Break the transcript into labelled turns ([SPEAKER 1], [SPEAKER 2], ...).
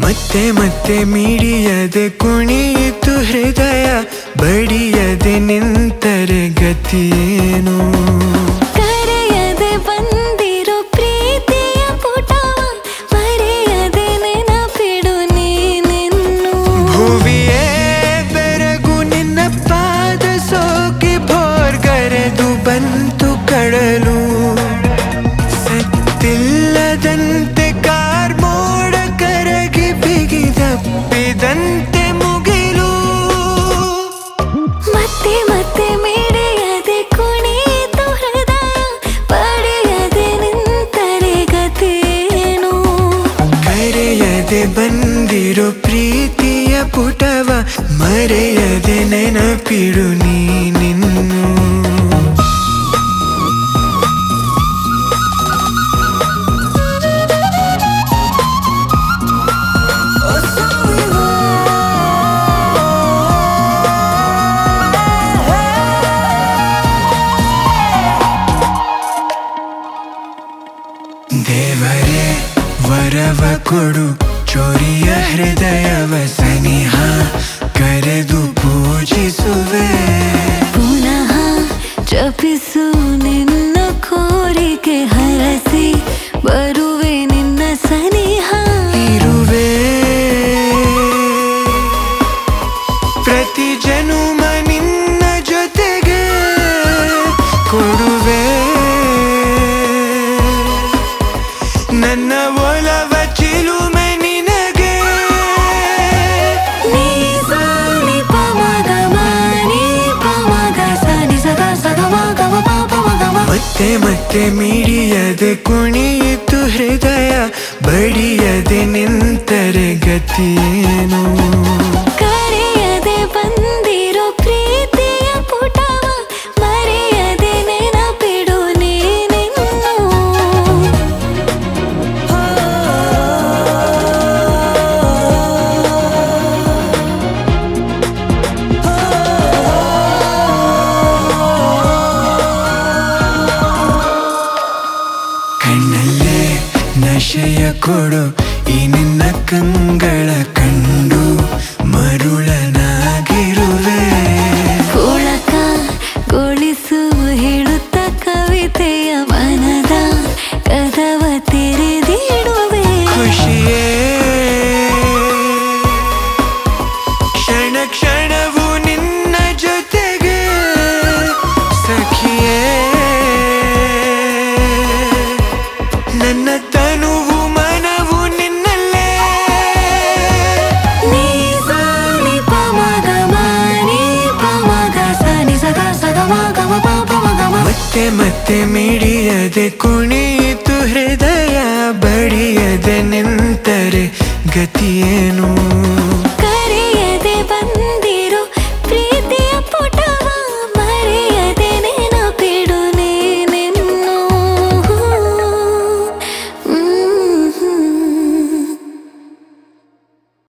[SPEAKER 1] ಮತ್ತೆ ಮತ್ತೆ ಮಿಡಿಯದೆ ಕುಣಿಯಿತು ಹೃದಯ ಬಡಿಯದೆ ನಿಂತರೆ ಗತಿಯೇನು
[SPEAKER 2] ಕರೆಯದೆ ಬಂದಿರೋ ಪ್ರೀತಿಯ ಪುಟವ ಮರೆಯದೆ ನೆನಪಿಡು ನೀನಿನ್ನು
[SPEAKER 1] ಭುವಿಯೇ ಬೆರಗು ನಿನ್ನ ಪಾದ ಸೋಕಿ ಭೋರ್ಗರೆದು ಬಂತು ಕಡಲು ಸತ್ತಿಲ್ಲದಂತೆ ಕಾರ್ ಮೋಡ ಕರಗಿ ಬಿಗಿದಪ್ಪಿದಂತೆ ಮುಗಿಲು
[SPEAKER 2] ಮತ್ತೆ ಮತ್ತೆ ಮಿಡಿಯದೆ ಕುಣಿಯಿತು ಹೃದಯ ಪಡೆಯದೆ ನಿಂತರೆ ಗತೇನು
[SPEAKER 1] ಕರೆಯದೆ ಬಂದಿರೋ ಪ್ರೀತಿಯ ಪುಟವ ಮರೆಯದೆ ನೆನಪಿಡು ನೀನಿನ್ನು ದೇವರೇ ವರವ ಕೊಡು ಚೋರಿಯ ಹೃದಯವ ಸನಿಹ ಕರೆದು ಪೂಜಿಸುವೆ
[SPEAKER 2] ಪುನಃ ಜಪಿಸು ನಿನ್ನ ಕೋರಿಕೆ ಹರಸಿ ಬರುವೆ ನಿನ್ನ ಸನಿಹ
[SPEAKER 1] ಇರುವೆ ಪ್ರತಿ ಜನುಮ ನಿನ್ನ ಜೊತೆಗೆ ಕೊಡುವೆ ನನ್ನ ಒಲವ ಚಿಲುಮೆ ನಿನಗೆ
[SPEAKER 2] ನೀ ಸಾ ನಿ ಪ ಮ ಗ ಮ ನೀ ಪ ಮ ಗ ಸ ನಿ ಸ ಗ ಸ ಗ ಮ ಗ ಮ ಪ ಪ ಮ ಗ ಮ
[SPEAKER 1] ಮತ್ತೆ ಮತ್ತೆ ಮಿಡಿಯದೆ ಕುಣಿಯಿತು ಹೃದಯ ಬಡಿಯದೆ ನಿಂತರೆ ಗತಿಯೇನು
[SPEAKER 2] ಕರೆಯದೆ ಬಂದಿರೋ ಪ್ರೀತಿಯ ಪುಟವ ಮರೆಯದೆ ನೆನಪಿಡು ನೀನಿನ್ನು
[SPEAKER 1] ಕಣ್ಣಲ್ಲೇ ನಶೆಯ ಕೊಡು ಈ ನಿನ್ನ ಕಂಗಳ ಕಂಡು ಮರುಳನಾಗಿರುವೆ
[SPEAKER 2] ಪುಳಕ ಗೊಳಿಸು ಹೇಳುತ್ತ ಕವಿತೆಯ ಮನದ ಕದವ ತೆರೆದಿಡುವೆ
[SPEAKER 1] ಖುಷಿಯೇ ಕ್ಷಣ ಕ್ಷಣವು ನಿನ್ನ ಜೊತೆಗೆ ಸಖಿಯೇ ನನ್ನ ತನುವು ಮನವು ನಿನ್ನಲ್ಲೇ
[SPEAKER 2] ನೀ ಸಾ ನಿ ಪ ಮ ಗ ಮ ನೀ ಪ ಮ ಗ ಸ ನಿ ಸ ಗ ಸ ಗ ಮ ಗ ಮ ಪ ಪ ಮ ಗ ಮ
[SPEAKER 1] ಮತ್ತೆ ಮತ್ತೆ ಮಿಡಿಯದೆ ಕುಣಿಯಿತು ಹೃದಯ ಬಡಿಯದೆ ನಿಂತರೆ ಗತಿಯೇನು